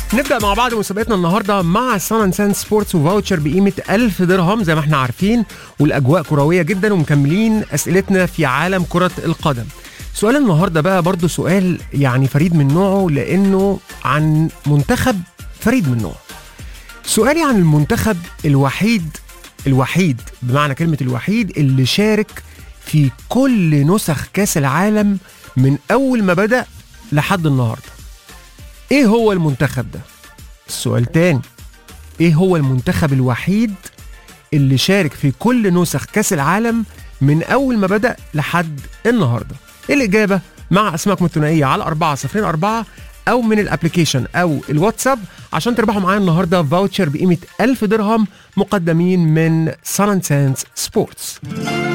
نبدا مع بعض مسابقتنا النهارده مع سان سان سبورتس وفاوتشر بقيمه 1000 درهم زي ما احنا عارفين والاجواء كرويه جدا ومكملين اسئلتنا في عالم كره القدم سؤال النهارده بقى برضو سؤال يعني فريد من نوعه لانه عن منتخب فريد من نوعه سؤالي عن المنتخب الوحيد الوحيد بمعنى كلمة الوحيد اللي شارك في كل نسخ كاس العالم من أول ما بدأ لحد النهاردة إيه هو المنتخب ده؟ السؤال تاني إيه هو المنتخب الوحيد اللي شارك في كل نسخ كاس العالم من أول ما بدأ لحد النهاردة الإجابة مع أسماءكم الثنائية على 404 أو من الابلكيشن أو الواتساب عشان تربحوا معايا النهاردة فاوتشر بقيمة 1000 درهم مقدمين من سان سانس سبورتس